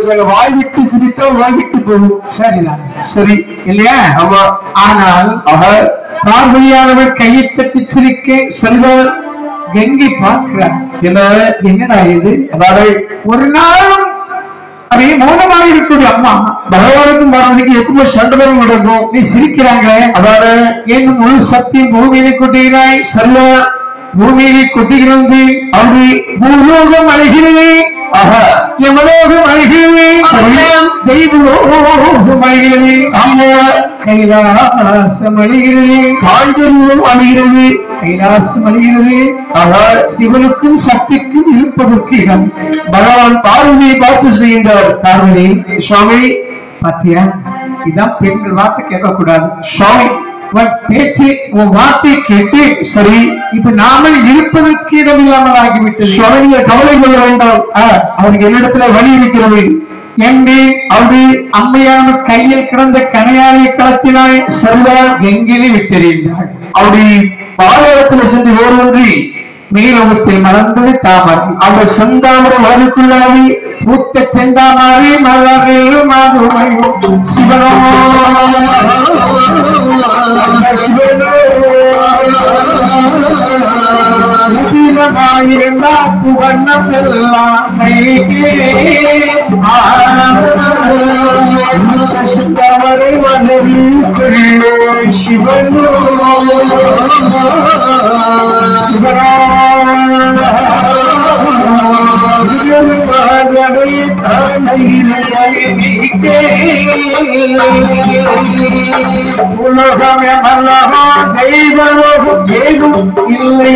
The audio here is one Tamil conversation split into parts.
சொல்லுங்க வாய் விட்டு சிரித்தா வாய் விட்டு போகும் சரிதான் சரி இல்லையா ஆமா ஆனால் ஆக பார்வையானவர் கையை தட்டி சிரிக்க செல்வர் கங்கை பார்க்கிறார் என்ன என்னடா இது அதாவது ஒரு நாளும் அப்படியே மௌனமாக இருக்கக்கூடிய அம்மா பகவானுக்கும் பார்வதிக்கு எப்பவுமே சண்டை நடக்கும் நீ சிரிக்கிறாங்களே அதாவது என் முழு சக்தியும் பூமியிலே கொட்டுகிறாய் செல்வ பூமியிலே கொட்டுகிறது அப்படி பூலோகம் அழைகிறது ஆக யமலோகம் அழைகிறது சரியாம். தெய்வலோகம் அழைகிறது கைலாசம் அழிகிறது காஞ்சூரும் அணுகிறது கைலாசம் அழிகிறது ஆக சிவனுக்கும் சக்திக்கும் இருப்பதற்கு இடம் பகவான் பார்வதியை பார்த்து செய்கின்றார் பார்வதி சுவாமி பாத்தியா இதான் பெண்கள் வார்த்தை கேட்கக்கூடாது சுவாமி உன் பேச்சு உன் வார்த்தை கேட்டு சரி இப்ப நாமல் இருப்பதற்கு இடம் இல்லாமல் ஆகிவிட்டது சுவாமி நீங்க கவலை கொள்ள வேண்டாம் ஆ, அவருக்கு என்னிடத்துல வழி இருக்கிறது என்று அப்படி அம்மையான கையில் கிடந்த கனையாரை களத்தினாய் செல்வார் எங்கிலே விட்டெறிந்தாள் அப்படி பாலைவனத்துல சென்று ஓர்வன்றி நீரோகத்தில் மலர்ந்தது தாமரை அந்த செந்தாமரை மலருக்குள்ளாவி பூத்த செந்தாமரை மலரில் மதுமையும் சிவனோ முதினமாயிருந்தா புகழ்ணம் எல்லாம் செந்தாமரை மலருக்குள்ளே சிவனோ உலகமே மல்லகோ தெய்வலோகம் ஏதும் இல்லை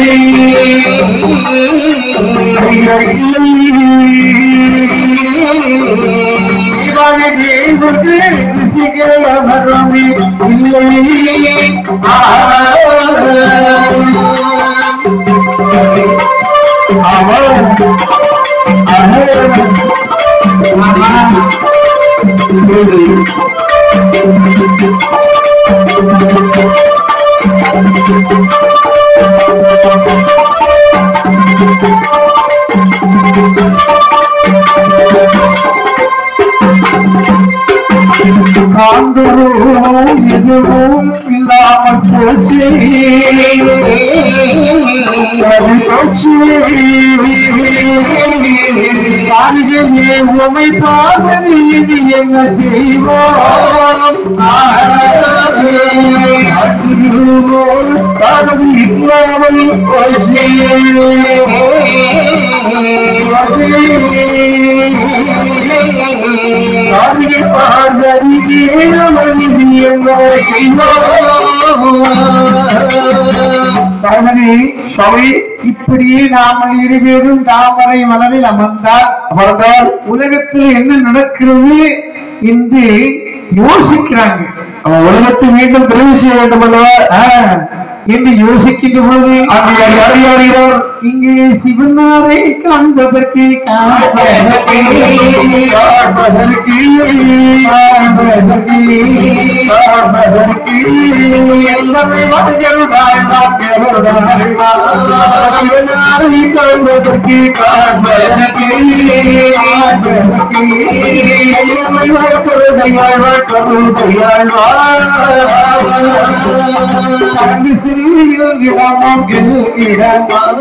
இவனை தெய்வத்து ருசிகள் அமரமே இல்லை அவன் காண்பதும் எதுவும் இல்லாமல் போச்சு அது போச்சு காரிகையே உமை பார்வதி இது என்ன செய்வோம் பார்வதி இல்லாமல் காரிகை பார்வதி தேவமணி என்ன செய்வோம் பார்வதி சுவாமி இப்படியே நாமல் இருவேரும் தாமரை மலரில் அமர்ந்தால் அமர்ந்தால் உலகத்தில் என்ன நடக்கிறது என்று யோசிக்கிறாங்க அவன் உலகத்தை மீண்டும் பிறகு செய்ய வேண்டும் அல்லவா ஆ, என்று யோசிக்கின்ற பொழுது அங்கே யார் யார் இங்கே சிவனாரை காண்பதற்கு காண்பதற்கு காண்பதற்கு காண்பதற்கு காண்பதற்கு எல்லாமே வாழ்கிறாய் நாம் பெறுகிறாய். சிவனாரை காண்பதற்கு காண்பதற்கு அங்கு சிறியில் இடமும் இடமால்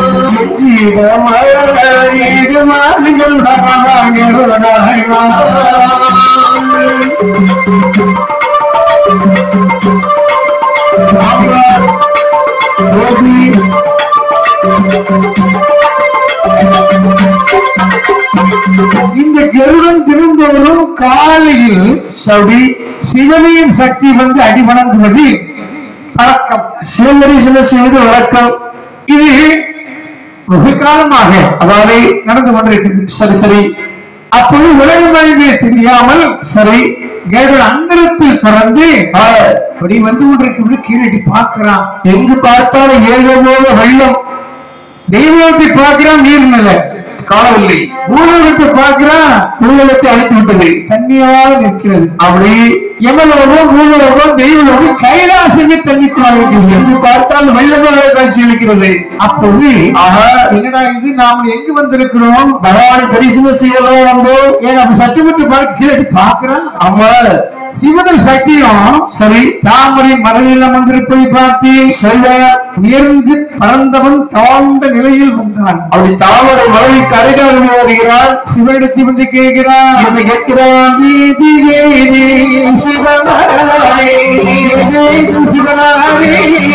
இந்த கருடன் திரும்பவரும் காலையில் சவுடி சிவனையும் சக்தி வந்து அடிவணங்குவது பழக்கம் சிவமரீசன செய்வது வழக்கம் இது வெகு காலமாக அதாவது நடந்து கொண்டிருக்கிறது சரி சரி அப்பொழுது உலக மொழியே தெரியாமல் சரி கேடு அந்தரத்தில் பிறந்து ஆ, அப்படி வந்து கொண்டிருக்கிறது கீழடி பார்க்கிறான் எங்கு பார்த்தாலும் ஏகமோக வெள்ளம் தெய்வத்தை பார்க்கிறான் நீர்நிலை காணவில்லை பூலோகத்தை பார்க்கிறான் உலகத்தை அழைத்து விட்டது தண்ணியாக நிற்கிறது அப்படி எமலோகம் பூலோகம் தெய்வலோகம் கைலாசமே தண்ணிக்குள்ளாக என்று பார்த்தால் வெள்ளமாக காட்சி அளிக்கிறது அப்போது ஆஹா என்னடா இது நாம் எங்கு வந்திருக்கிறோம் பகவானை தரிசனம் செய்யலாம் வந்தோம் ஏன் நம்ம சட்டுமட்டு பார்க்க கீழே பார்க்கிறோம் ஆமா சிவதல் சக்தியும் சரி தாமரை மரலில் அமர்ந்திருப்பதை பார்த்து சரிதான் உயர்ந்து பறந்தவன் தாழ்ந்த நிலையில் வந்தான் அப்படி தாமரை மரளி கரைகாக வருகிறார் சிவனிடத்தில் வந்து கேட்கிறான் என்ன கேட்கிறான் நீதி வேதி சிவனாரே, வேதி சிவனாரே,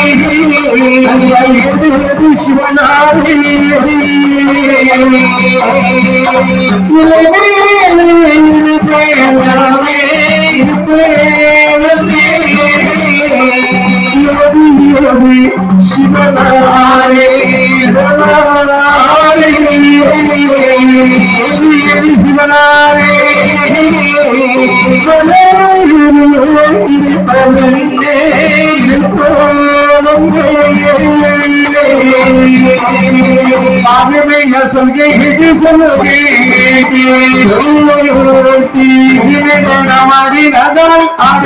வேதி சிவனாரே, இலைமேலே இருப்பேனாமே, இருப்பேனே, யோதி யோதி சிவனாரே, சிவனாரே, யோதி யோதி சிவனாரே, ஆகவே நான் சொல்கிறேன் ஆடி நகல்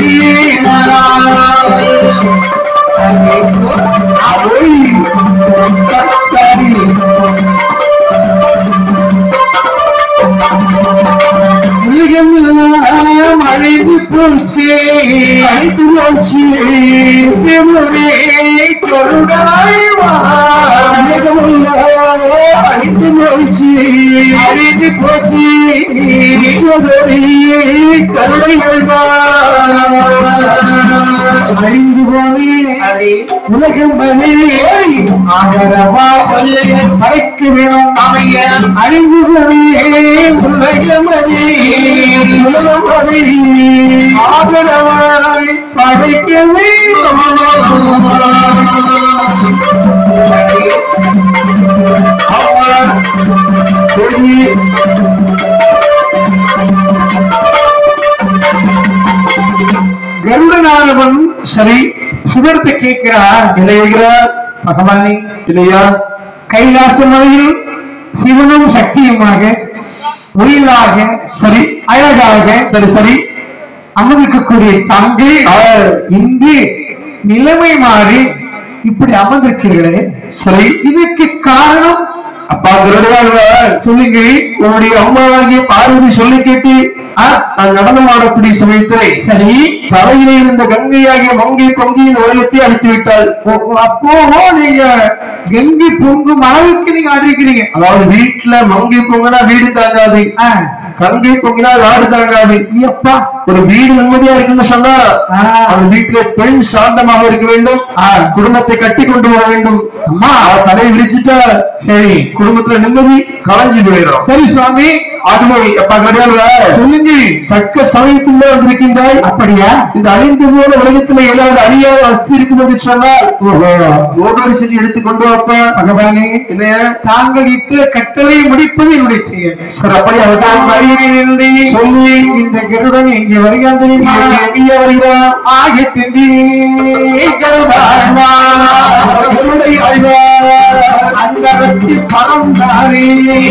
உலகமெல்லாம் அழைந்து போச்சு அழைத்து போச்சு தேவரே கருடாய் வா உலகமெல்லாம் அழைத்து போச்சு அழைத்து போச்சு தேவரே கருணைகள் வா அழிந்து போனே உலகம் ஆதரவா சொல்ல படைக்க வேணும் அமைய அழிந்து போனே உலகம் உலகம் ஆதரவாய் படைக்க வேண்டும் கருடனானவன் சரி சுகத்தை கேட்கிறார் இணைகிறார் பகவானே இல்லையா கைலாச மலையில் சிவனும் சக்தியுமாக ஒளியிலாக சரி அழகாக சரி சரி அமர்ந்திருக்கக்கூடிய தாங்கள் அவர் இங்கு நிலைமை மாறி இப்படி அமர்ந்திருக்கிறீர்களே சரி இதற்கு காரணம் அப்பா கருடாழ்வார் சொல்லுங்க உன்னுடைய அம்மாவாகிய பார்வதி சொல்லி கேட்டு ஆ, நான் நடனம் ஆடக்கூடிய சமயத்திலே சரி தலையிலே இருந்த கங்கையாகிய மங்கை பொங்கியின் உலகத்தை அழித்து விட்டாள் ஓ- ஓ, அப்போ நீங்க கங்கை பொங்கும் அளவுக்கு நீங்க ஆடிருக்கிறீங்க அதாவது வீட்டுல மங்கை பொங்கினா வீடு தாங்காது ஆ, கங்கை பொங்கினா நாடு தாங்காது எப்பா ஒரு வீடு நிம்மதியா இருக்குன்னு சொன்னா ஆ. அந்த வீட்டுல பெண் சாந்தமாக இருக்க வேண்டும் ஆ. குடும்பத்தை கட்டி கொண்டு வர வேண்டும் அம்மா அவ தலையை விரிச்சிட்டா சரி குடும்பத்துல நிம்மதி களைஞ்சு போயிடும் சரி சுவாமி ஆகவே அப்பா கடையாள சொல்லுங்க தக்க சமயத்தில் தான் வந்திருக்கின்றாய் அப்படியா இந்த அழிந்து போன உலகத்துல ஏதாவது அழியாத அஸ்தி இருக்கும் என்று சொன்னால் ஓடோடி சென்று எடுத்துக் கொண்டு வைப்ப பகவானே இல்லையா தாங்கள் இட்ட கட்டளை முடிப்பது என்னுடைய செயல் சரி அப்படி நான் அவர்கள் வழியிலிருந்து சொல்லி இந்த கருடன் இங்கே வருகிறான் தெரியுமா எங்கே வருகிறார் அந்த பணம் தாரே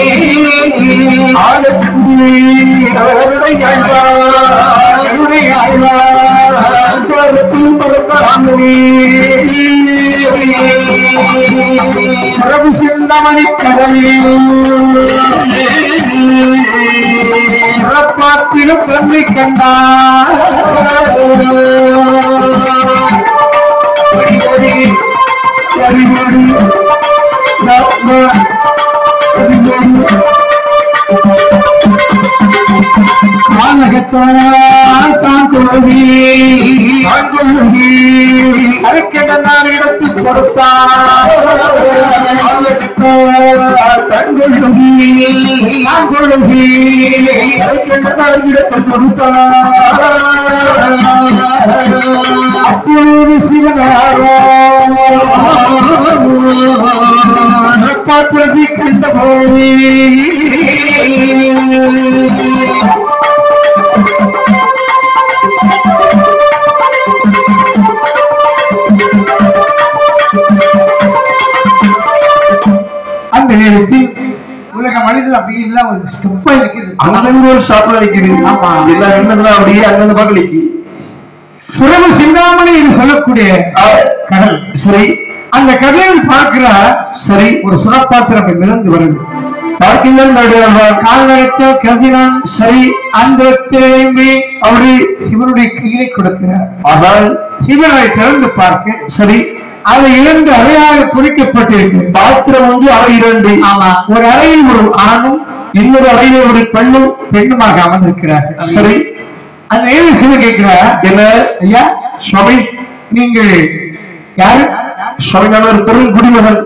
பிரபு சிந்தாமணி கடலில் பிறப்பாத்திலும் தன்னை கண்டார் அடிக்கடி அடிக்கடி நம்ம அடிக்கடி கானகத்தால் தான் கொள்வி தான் கொள்வி அதற்கென்ன நான் எடுத்து கொடுத்தார் தான் கொள்வி தான் கொள்வி அதற்கென்ன நான் எடுத்து கொடுத்தார் அப்பொழுது சிவனாரோ பாத்திரத்தை கண்ட போது அந்த நேரத்தில் உலக மனிதன் அப்படி எல்லாம் ஒரு ஸ்டெப்பா இருக்குது அங்கங்க ஒரு ஸ்டாப்ல நிக்குது ஆமா. எல்லா எண்ணங்களும் அப்படியே அங்கங்க பார்க்க நிக்கி சுரவு சிந்தாமணி என்று சொல்லக்கூடிய கடல் சரி அந்த கடலில் பார்க்கிற சரி ஒரு சுரப்பாத்திரம் மிதந்து வருது பார்க்கின்றன் கால்நகத்தில் கவினான் சரி அந்த திரும்பி அப்படி சிவனுடைய கையிலே கொடுக்கிறார் ஆனால் சிவனை திறந்து பார்க்க சரி அது இரண்டு அறையாக குறிக்கப்பட்டிருக்கிறது பாத்திரம் ஒன்று அறை இரண்டு ஆமா ஒரு அறையில் ஒரு ஆணும் இன்னொரு அறையில ஒரு பெண்ணும் பெண்ணுமாக அமர்ந்திருக்கிறார்கள் சரி அந்த ஏழு சிவன் கேட்கிறார் என்ன ஐயா சுவாமி நீங்கள் யாரு சுவாமி நான் ஒரு பெரும் குடிமகன்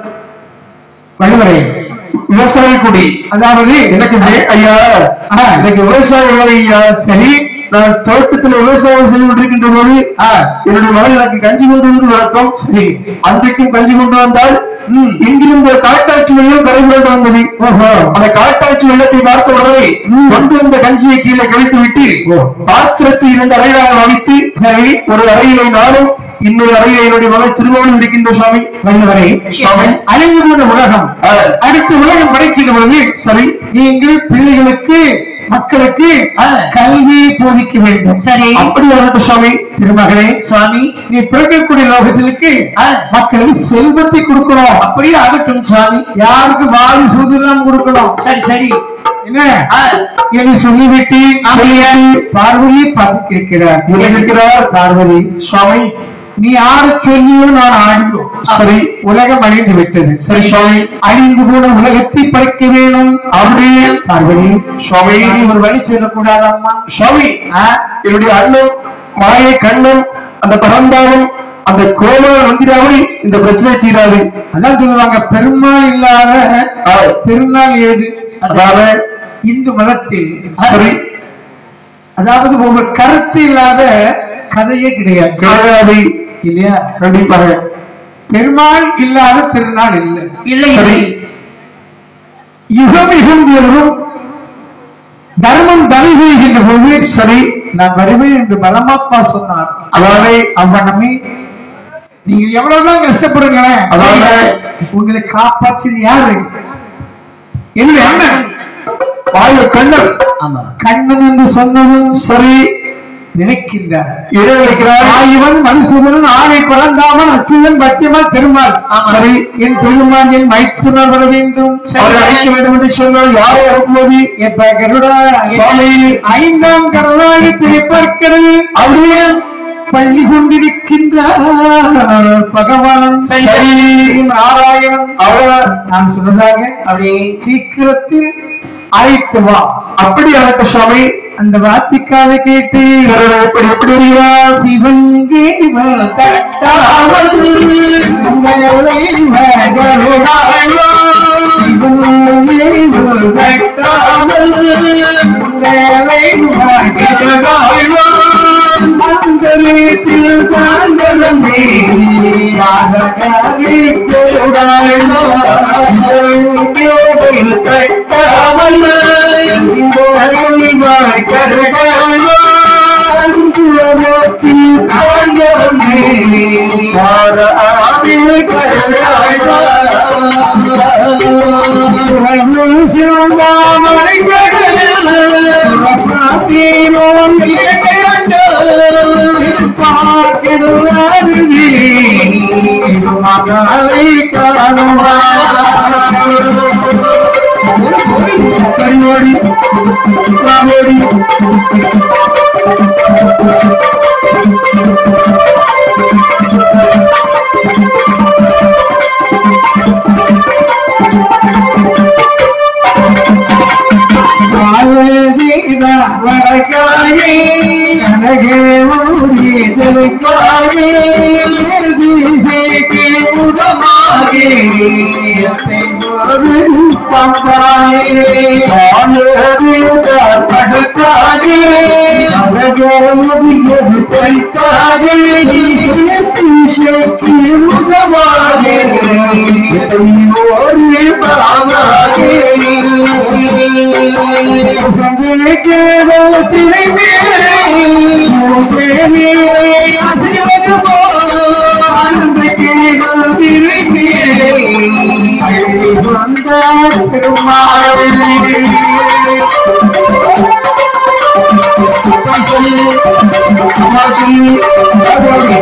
வள்ளுவரை விவசாய குடி அதாவது எனக்கு வே- ஐயா ஆ. எனக்கு விவசாயம் இல்லை ஐயா சரி நான் தோட்டத்துல விவசாயம் செய்து கொண்டிருக்கின்ற போது ஆ, என்னுடைய மகள் எனக்கு கஞ்சி கொண்டு வந்து வழக்கம் சரி அன்றைக்கும் கஞ்சி கொண்டு வந்தால் ம். இங்கிருந்து ஒரு காட்டாட்சி வெள்ளம் கரை புரண்டு வந்தது ஓஹோ அந்த காட்டாட்சி வெள்ளத்தை பார்த்த உடனே கொண்டு வந்த கஞ்சியை கீழே கழித்து விட்டு ஓ. பாத்திரத்தை இரண்டு அறைகளாக வைத்து சரி ஒரு அறையிலே நானும் இன்னொரு அறையிலே என்னுடைய மகள் திருமணம் இருக்கின்ற சுவாமி வள்ளுவரை சுவாமி அழிந்து போன உலகம் ஆ, அடுத்த உலகம் படைக்கின்ற பொழுது சரி நீங்கள் பிள்ளைகளுக்கு மக்களுக்கு கல்வி போதிக்க வேண்டும் சரி அப்படி வரட்டும் சுவாமி திருமகனே சுவாமி நீ பிறக்கக்கூடிய லோகத்திற்கு மக்களுக்கு செல்வத்தை கொடுக்கணும் அப்படியே ஆகட்டும் சுவாமி யாருக்கு வாரி சூதனம் கொடுக்கணும் சரி சரி என்ன என்று சொல்லிவிட்டு சொல்லியாடி பார்வதியை பார்த்து கேட்கிறார் என்ன கேட்கிறார்? பார்வதி சுவாமி நீ ஆறு சொல்லியோ நான் ஆடியோ சரி. உலகம் அழிந்து விட்டது சரி சுவாமி அழிந்து போன உலகத்தை படைக்க வேணும் அப்படியே பார்வதி சுவாமி நீ ஒரு வழி சொல்லக்கூடாதம்மா சுவாமி ஆ? என்னுடைய அண்ணன் மாயை கண்ணன் அந்த பரந்தாவும் அந்த கோமல மந்திராவை இந்த பிரச்சனை தீராது அதான் சொல்லுவாங்க பெருமாள் இல்லாத ஆ, திருநாள் ஏது அதாவது இந்து மதத்தில் சரி அதாவது ஒரு கருத்து இல்லாத கதையே கிடையாது கிடையாது இல்லையா கண்டிப்பாக பெருமாள் இல்லாத திருநாள் இல்லை இல்லை சரி. இல்லை யுகம் யுகம் யுகம் தர்மம் தடை செய்கின்ற போது சரி நான் வருவேன் என்று பலமாப்பா சொன்னார் அதாவது அவ்வண்ணமே நீங்க எவ்வளவுதான் கஷ்டப்படுங்களேன் அதாவது உங்களை காப்பாற்றியது யாரு என்னுடைய அண்ணன் மாய கண்ணன் ஆமா கண்ணன் என்று சொன்னதும் சரி நினைக்கின்றார் இடம் வைக்கிறார் ஆயுவன் மனுசுதன் ஆணை பிறந்தாமல் அச்சுதன் பத்தியமா திருமால் சரி என் பெருமான் என் மைத்துனர் வர வேண்டும் அவரை அழைக்க வேண்டும் என்று சொன்னால் யாரை அனுப்புவது எப்ப கருடா சுவாமி. ஐந்தாம் கருணாயத்திலே பார்க்கிறது அப்படியே பள்ளி கொண்டிருக்கின்றார் பகவான் சரி. நாராயணன் அவர் நான் சொன்னதாக அப்படி சீக்கிரத்தில் அழைத்து வா அப்படி அழைத்த சுவாமி அந்த வார்த்தைக்காக கேட்டு இவர் எப்படி எப்படி வருகிறார் சிவன் கேவல் தட்டாமல் உங்களை மகருடாயோ. சிவன் கேவல் தட்டாமல் உங்களை மகருடாயோ. மங்களத்தில் தாண்டலமே யாதகாரி கோடாயோ. சிவன் கேவல் தட்டாமல் உங்களை மகருடாயோ. கரியோடி காவோடி வடக்காயே அழகே ஊரி திருக்காயே திசைக்கு முகமாகே ஒரு பம்பாயே படுக்காதே அழகே முடியது தைக்காதே திசைக்கு முகமாகே ஒரு பாவாகே பெருமாள் இப்படி சொல்லு அம்மா சொல்லு அப்படி.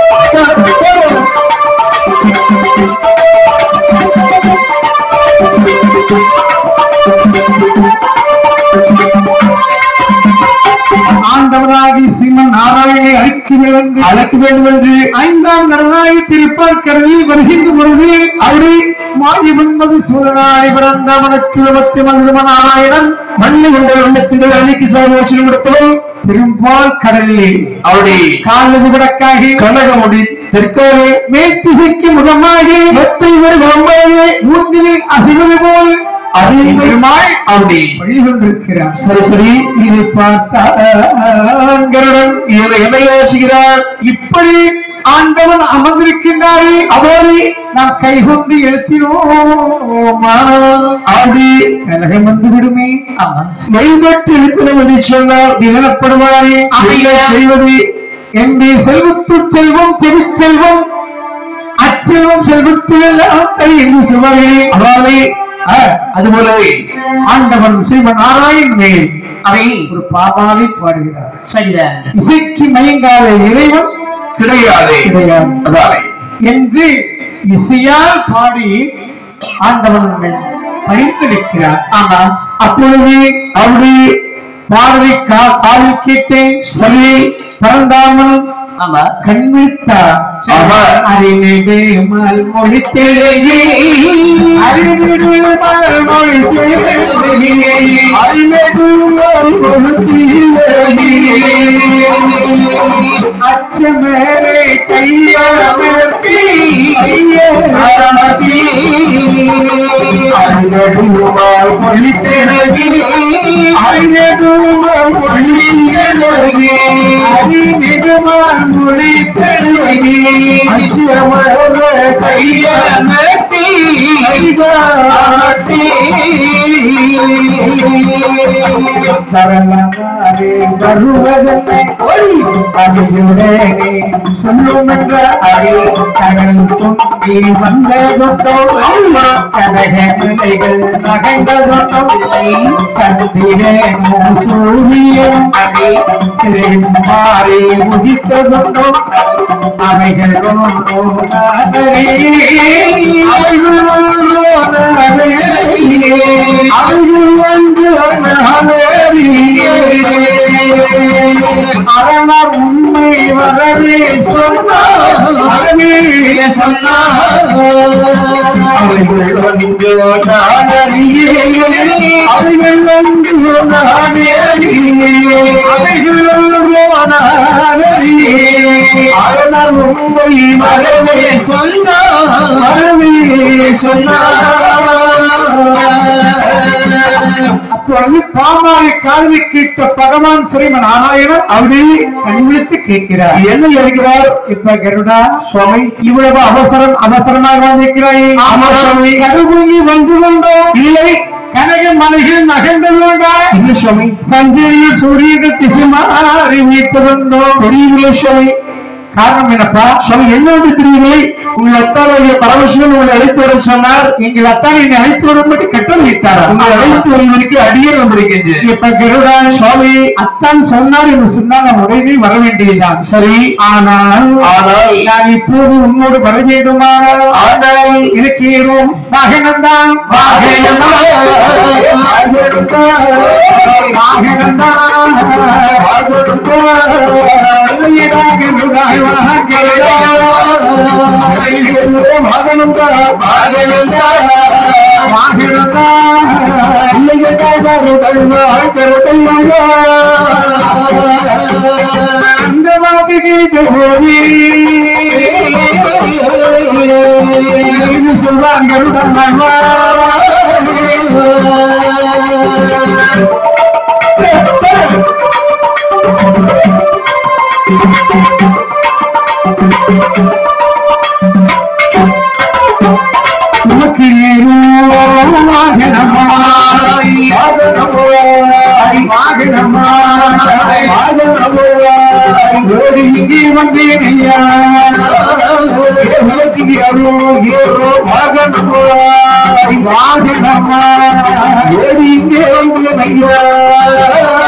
ஆண்டவராகி ஸ்ரீமன் நாராயணை அழைக்க வேண்டும் அழைக்க வேண்டும் என்று ஐந்தாம் நரநாயி திருப்பார்கடலில் வருகின்ற பொழுது அவரை மாறி மன்மது சூழனாய் பிறந்த மனச்சுழவத்தி மன்ம நாராயணன் மண்ணு கொண்ட வெள்ளத்தின் அன்னைக்கு சாமி கொடுத்தவன் திருப்பால் கடலில் அவருடைய காலது விடக்காகி கனகமுடி தெற்காக மேற்திசைக்கு முகமாகி மெத்தை வருமாறு மூந்திலில் அசைவது போல் அறிவுமாய் அவருடைய வழி கொண்டிருக்கிறார் சரி சரி இதை பார்த்தான் கருடன் இவரை என்ன யோசிக்கிறார் இப்படி ஆண்டவன் அமர்ந்திருக்கின்றாரே அதோடு நாம் கைகொண்டு எழுப்பினோம் அப்படி கலகம் வந்து விடுமே மெய்தட்டு இருக்கிறோம் என்று சொன்னால் தினப்படுவாரே ஆமையா. செய்வது என்று செல்வத்து செல்வம் செவிச்செல்வம் அச்செல்வம் செல்வத்தில் எல்லாம் கை என்று சொல்வாரே அதாவது அதுபோலவே ஆண்டவன் ஸ்ரீமன் நாராயண் மேல் அவை ஒரு பாபாவை பாடுகிறார் சரிதான் இசைக்கு மயங்காத இறைவன் கிடையாது கிடையாது அதாலே என்று இசையால் பாடி ஆண்டவன் மேல் பணித்திருக்கிறார் ஆமா அப்பொழுது அவருடைய பார்வை கா- காதில் கேட்டேன் சொல்லி பரந்தாமல் ஆமா கண்வித்தார் ஆமா. அறிவிடுமல் மொழித்தேயே அறிவிடுமல் மொழித்தேயே அறிவெடுங்கள் அச்சமேலே கையமர்த்தி கையமர்த்தி அறிவெடுமால் மொழித்தெனகி அறிவெடுமால் மொழித்தெனகி அறிவிடுமல் மொழித்தேயே அச்சமர கையமர்த்தி கைகாட்டி வரலாறு வருவதென்னை அறிவுடனே சொல்லும் என்ற அறி கடல் பொங்கி வந்ததொட்டோ கனக நிலைகள் நகர்ந்ததொட்டோ சந்திரனோ சூரியன் அடி மாறி உதித்ததொட்டோ அவைகள் ஒன்றோ நாதரே அவைகள் ஒன்றோ நாதரே அவைகள் ஒன்றோ அரணர் உண்மை வரவே சொன்னார் வரவே சொன்னார் அவைகள் ஒன்று நானறியே அவைகள் ஒன்று நானே அவைகள் ஒன்று நானே அரணர் உண்மை வரவே சொன்னார் வரவே சொன்னார் அப்பொழுது பாமாவை காதலி கேட்ட பகவான் ஸ்ரீமன் நாராயணன் அவரே கண்விழித்து கேட்கிறார் என்ன இருக்கிறார் இப்ப கருடா சுவாமி இவ்வளவு அவசரம் அவசரமாக வந்திருக்கிறாய் ஆமா, சுவாமி. கருபூங்கி வந்து கொண்டோ இல்லை கனக மலைகள் நகர்ந்ததுண்டா இல்லை சுவாமி சஞ்சரியில் சூரியன் திசை மாறி வைத்திருந்தோ தெரியவில்லை சுவாமி காரணம் என்னப்பா சுவாமி என்னோடு தெரியவில்லை உங்கள் அத்தாவுடைய பரமசிவன் உங்களை அழைத்து வர சொன்னார் எங்கள் அத்தான் என்னை அழைத்து வரும்படி கட்டளை இட்டாரா உங்களை அழைத்து வருவதற்கு அடியே வந்திருக்கின்றேன் இப்ப கருடா சுவாமி அத்தான் சொன்னார் என்று சொன்னால் நான் உடனே வர வேண்டியதுதான் சரி ஆனால் ஆனால் நான் இப்போது உன்னோடு வர வேண்டுமா ஆனால் எனக்கு ஏறும் வாகனம்தான் வாகனம்தான் வாகனம்தான் அந்த வாக்கு சொல்வான் கருடன் உனக்கு இங்கே வந்தேனையா வாகனமா இங்கே வந்தேனையா